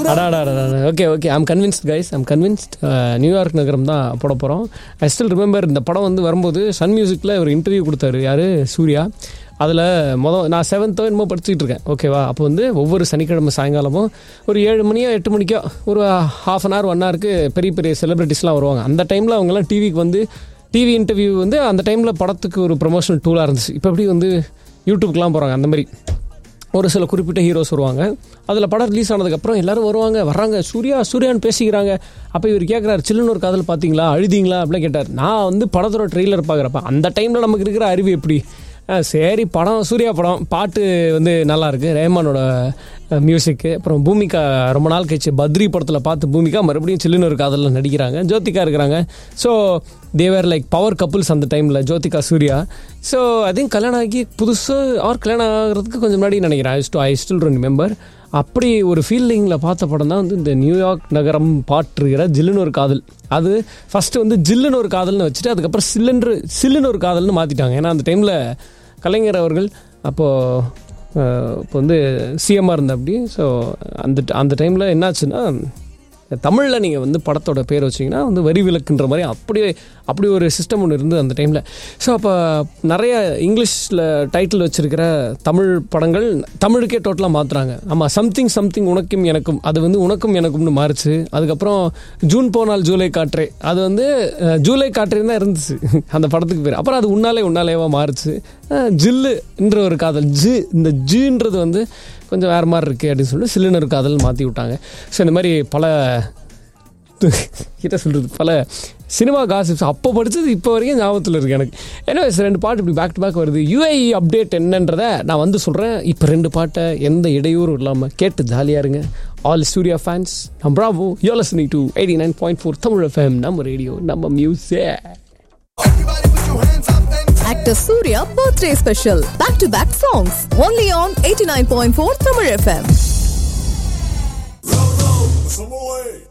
Okay okay I'm convinced guys I'm convinced New York நகரம் தான் போட போகிறோம் ஐ ஸ்டில் ரிமெம்பர் இந்த படம் வந்து வரும்போது சன் மியூசிக்கில் ஒரு இன்டர்வியூ கொடுத்தாரு யார் சூர்யா அதில் மொதல் நான் செவன்த்தோ என்னமோ படிச்சுட்டு இருக்கேன் ஓகேவா அப்போ வந்து ஒவ்வொரு சனிக்கிழமை சாயங்காலமும் ஒரு ஏழு மணியோ எட்டு மணிக்கோ ஒரு ஹாஃப் அன் ஹவர் ஒன் ஹவருக்கு பெரிய பெரிய செலிபிரிட்டிஸ்லாம் வருவாங்க அந்த டைமில் அவங்கெல்லாம் டிவிக்கு வந்து டிவி இன்டர்வியூ வந்து அந்த டைமில் படத்துக்கு ஒரு ப்ரொமோஷனல் டூலாக இருந்துச்சு இப்போ எப்படி வந்து யூடியூப்க்குலாம் போகிறாங்க அந்த மாதிரி ஒரு சில குறிப்பிட்ட ஹீரோஸ் வருவாங்க அதில் படம் ரிலீஸ் ஆனதுக்கப்புறம் எல்லாரும் வருவாங்க வர்றாங்க சூர்யா சூர்யான்னு பேசிக்கிறாங்க அப்போ இவர் கேட்குறாரு சில்லுன்னு ஒரு காதல் பார்த்தீங்களா அழுதிங்களா அப்படிலாம் கேட்டார் நான் வந்து படத்தோட ட்ரெய்லர் பார்க்குறப்ப அந்த டைமில் நமக்கு இருக்கிற அறிவு எப்படி ஆ, சரி படம் சூர்யா படம் பாட்டு வந்து நல்லா இருக்கு ரேமானோட மியூசிக்கு அப்புறம் பூமிகா ரொம்ப நாள் கழிச்சு பத்ரி படத்தில் பார்த்து பூமிகா மறுபடியும் சில்லுன்னு ஒரு காதலில் நடிக்கிறாங்க ஜோதிகா இருக்கிறாங்க so they were like power couples அந்த டைமில் Jyothika Suriya so I think கல்யாணம் ஆகி புதுசாக அவர் கல்யாணம் ஆகிறதுக்கு கொஞ்சம் முன்னாடி நினைக்கிறேன் ஐ ஸ்டு ஐ ஸ்டில் ரிமெம்பர் அப்படி ஒரு ஃபீல்டிங்கில் பார்த்த படம் தான் வந்து இந்த நியூயார்க் நகரம் பாட்டுகிற ஜில்லுன்னு ஒரு காதல் அது ஃபஸ்ட்டு வந்து ஜில்லுன்னு ஒரு காதல்னு வச்சுட்டு அதுக்கப்புறம் சில்லுன்று சில்லுன்னு ஒரு காதல்னு மாற்றிட்டாங்க ஏன்னா அந்த டைமில் கலைஞர் அவர்கள் அப்போது இப்போ வந்து சிஎம்மாக இருந்த அப்படி ஸோ அந்த அந்த டைமில் என்னாச்சுன்னா தமிழில் நீங்கள் வந்து படத்தோட பேர் வச்சிங்கன்னா வந்து வரி விலக்குன்ற மாதிரி அப்படியே அப்படி ஒரு சிஸ்டம் ஒன்று இருந்தது அந்த டைமில் ஸோ அப்போ நிறைய இங்கிலீஷில் டைட்டில் வச்சிருக்கிற தமிழ் படங்கள் தமிழுக்கே டோட்டலாக மாற்றுறாங்க ஆமாம் சம்திங் சம்திங் உனக்கும் எனக்கும் அது வந்து உனக்கும் எனக்கும்னு மாறுச்சு அதுக்கப்புறம் ஜூன் போனால் ஜூலை காற்றே அது வந்து அஹ், ஜூலை காற்றே தான் இருந்துச்சு அந்த படத்துக்கு பேர் அப்புறம் அது உன்னாலே உன்னாலேவா மாறுச்சு அஹ், ஜில்லுன்ற ஒரு காதல் ஜி இந்த ஜின்றது வந்து கொஞ்சம் வேறு மாதிரி இருக்குது அப்படின்னு சொல்லிட்டு சில்லுன்னு ஒரு காதல் மாற்றி விட்டாங்க ஸோ இந்த மாதிரி பல கிட்ட சொல்கிறது பல சினிமா காசிப்ஸ் அப்போ படிச்சது இப்போ வரைக்கும் ஞாபகத்தில் இருக்குது எனக்கு ஏன்னா ரெண்டு பாட்டு இப்படி பேக் டு பேக் வருது யூஏஇ அப்டேட் என்னன்றதை நான் வந்து சொல்கிறேன் இப்போ ரெண்டு பாட்டை எந்த இடையூறும் இல்லாமல் கேட்டு ஜாலியாக இருங்க ஆல் சூர்யா ஃபேன்ஸ் நம் bravo yo listening to eighty nine point four Tamil FM நம்ம ரேடியோ நம்ம music Actor Surya birthday special. Back to back songs. Only on 89.4 Tamil FM. Some away.